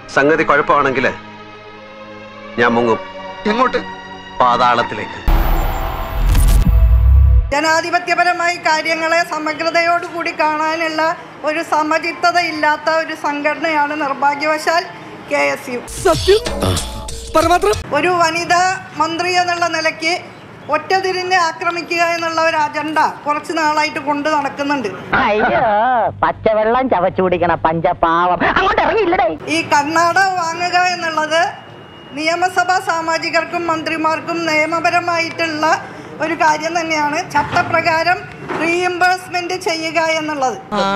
സംഗതി കുഴപ്പമാണെങ്കിൽ ഞാൻ മുങ്ങും എങ്ങോട്ട് പാതാളത്തിലേക്ക് ജനാധിപത്യപരമായി കാര്യങ്ങളെ സമഗ്രതയോടുകൂടി കാണാനുള്ള ഒരു സമചിത്തതയില്ലാത്ത ഒരു സംഘടനയാണ് നിർഭാഗ്യവശാൽ കെ എസ് യു ഒരു വനിതാ മന്ത്രി എന്നുള്ള നിലയ്ക്ക് ഒറ്റതിരിഞ്ഞ് ആക്രമിക്കുക എന്നുള്ള ഒരു അജണ്ട കുറച്ച് നാളായിട്ട് കൊണ്ടു നടക്കുന്നുണ്ട് അയ്യോ പച്ചവെള്ളം ചവച്ചു കുടിക്കണ പഞ്ചപാവം അങ്ങോട്ട് ഇറങ്ങിയില്ലടേ ഈ കർണാട വാങ്ങുക എന്നുള്ളത് നിയമസഭാ സാമാജികർക്കും മന്ത്രിമാർക്കും നിയമപരമായിട്ടുള്ള ഒരു കാര്യം തന്നെയാണ് ചട്ടപ്രകാരം റീഇംബേഴ്സ്മെന്റ് ചെയ്യുക എന്നുള്ളത്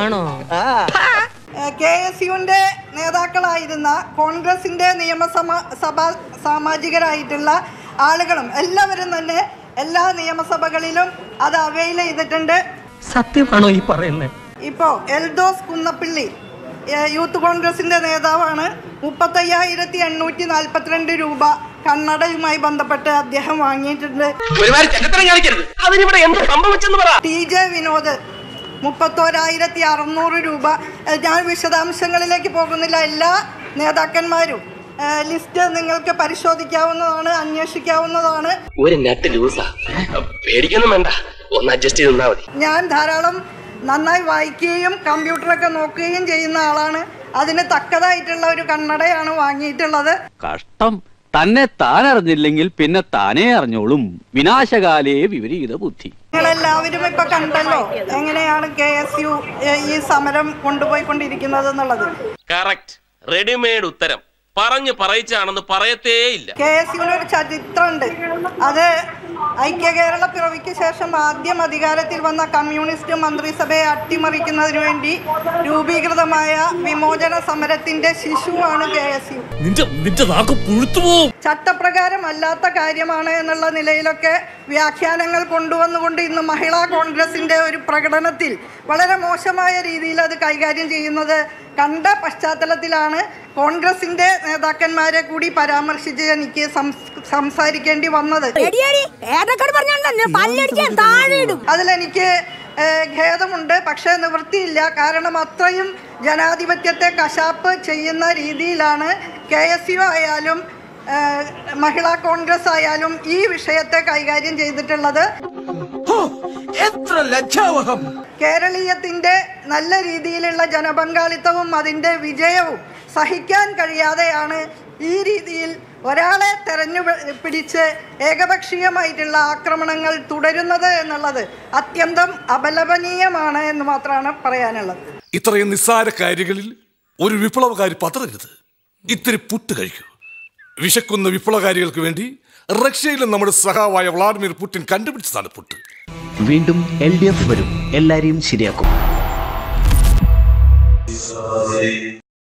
കെ എസ് യുവിന്റെ നേതാക്കളായിരുന്ന കോൺഗ്രസിന്റെ നിയമസഭ സഭാ സാമാജികരായിട്ടുള്ള ആളുകളും എല്ലാവരും തന്നെ എല്ലാ നിയമസഭകളിലും അത് അവൈൽ ചെയ്തിട്ടുണ്ട് സത്യമാണോ ഈ പറയുന്നത് ഇപ്പോ എൽദോസ് കുന്നപ്പിള്ളി ഏഹ് യൂത്ത് കോൺഗ്രസിന്റെ നേതാവാണ് മുപ്പത്തയ്യായിരത്തി എണ്ണൂറ്റി നാൽപ്പത്തിരണ്ട് രൂപ കന്നഡയുമായി ബന്ധപ്പെട്ട് അദ്ദേഹം വാങ്ങിയിട്ടുണ്ട് ഒരുമാതിരി ചെറ്റത്തരം കാണിക്കരുത് അതിനിവിടെ എന്ത് സംഭവിച്ചെന്ന് പറ ടി ജെ വിനോദ് മുപ്പത്തോരായിരത്തി അറുന്നൂറ് രൂപ ഏഹ് ഞാൻ വിശദാംശങ്ങളിലേക്ക് പോകുന്നില്ല എല്ലാ നേതാക്കന്മാരും ഏഹ് ലിസ്റ്റ് നിങ്ങൾക്ക് പരിശോധിക്കാവുന്നതാണ് അന്വേഷിക്കാവുന്നതാണ് ഒരു നട്ട് ലൂസാ പേടിക്കൊന്നും വേണ്ട ഒന്ന് അഡ്ജസ്റ്റ് ചെയ്ത് നിന്നാ മതി ഞാൻ ധാരാളം നന്നായി വായിക്കുകയും കമ്പ്യൂട്ടറൊക്കെ നോക്കുകയും ചെയ്യുന്ന ആളാണ് അതിന് തക്കതായിട്ടുള്ള ഒരു കണ്ണടയാണ് വാങ്ങിയിട്ടുള്ളത് കഷ്ടം തന്നെ താൻ അറിഞ്ഞില്ലെങ്കിൽ പിന്നെ താനേ അറിഞ്ഞോളും വിനാശകാലേ വിപരീത ബുദ്ധി നിങ്ങളെല്ലാവരും ഇപ്പൊ കണ്ടല്ലോ എങ്ങനെയാണ് കെ എസ് യു ഈ സമരം കൊണ്ടുപോയിക്കൊണ്ടിരിക്കുന്നത് എന്നുള്ളത് കറക്റ്റ് റെഡിമെയ്ഡ് ഉത്തരം പറഞ്ഞു പറയിച്ചാണെന്ന് പറയത്തേയില്ല കെ എസ് യുവിന് ഒരു ചരിത്രമുണ്ട് അത് ഐക്യ കേരള പിറവിക്ക് ശേഷം ആദ്യം അധികാരത്തിൽ വന്ന കമ്മ്യൂണിസ്റ്റ് മന്ത്രിസഭയെ അട്ടിമറിക്കുന്നതിന് വേണ്ടി രൂപീകൃതമായ വിമോചന സമരത്തിന്റെ ശിശുവാണ് കെ എസ് യു നിന്റെ നിന്റെ നാക്ക് പുഴുത്തുപോകും ചട്ടപ്രകാരം അല്ലാത്ത കാര്യമാണ് എന്നുള്ള നിലയിലൊക്കെ വ്യാഖ്യാനങ്ങൾ കൊണ്ടുവന്നുകൊണ്ട് ഇന്ന് മഹിളാ കോൺഗ്രസിന്റെ ഒരു പ്രകടനത്തിൽ വളരെ മോശമായ രീതിയിൽ അത് കൈകാര്യം ചെയ്യുന്നത് കണ്ട പശ്ചാത്തലത്തിലാണ് കോൺഗ്രസിന്റെ നേതാക്കന്മാരെ കൂടി പരാമർശിച്ച് എനിക്ക് സംസ്- സംസാരിക്കേണ്ടി വന്നത് അതിലെനിക്ക് ഏഹ്, ഖേദമുണ്ട് പക്ഷേ നിവൃത്തിയില്ല കാരണം അത്രയും ജനാധിപത്യത്തെ കശാപ്പ് ചെയ്യുന്ന രീതിയിലാണ് കെ എസ് യു ആയാലും ഏഹ്, മഹിളാ കോൺഗ്രസ് ആയാലും ഈ വിഷയത്തെ കൈകാര്യം ചെയ്തിട്ടുള്ളത് എത്ര ലജ്ജാവഹം കേരളീയത്തിന്റെ നല്ല രീതിയിലുള്ള ജനപങ്കാളിത്തവും അതിന്റെ വിജയവും സഹിക്കാൻ കഴിയാതെയാണ് ഈ രീതിയിൽ ഒരാളെ തെരഞ്ഞു പി- പിടിച്ച് ഏകപക്ഷീയമായിട്ടുള്ള ആക്രമണങ്ങൾ തുടരുന്നത് എന്നുള്ളത് അത്യന്തം അപലപനീയമാണ് എന്ന് മാത്രമാണ് പറയാനുള്ളത് ഇത്രയും നിസ്സാര കാര്യങ്ങളിൽ ഒരു വിപ്ലവകാരി പതറരുത് ഇത്തിരി പുട്ട് കഴിക്കൂ വിശക്കുന്ന വിപ്ലവകാരികൾക്ക് വേണ്ടി റഷ്യയിലെ നമ്മുടെ സഹാവായ വ്ളാഡിമിർ പുടിൻ കണ്ടുപിടിച്ചതാണ് പുട്ട് വീണ്ടും എൽ ഡി എഫ് വരും എല്ലാരെയും ശരിയാക്കും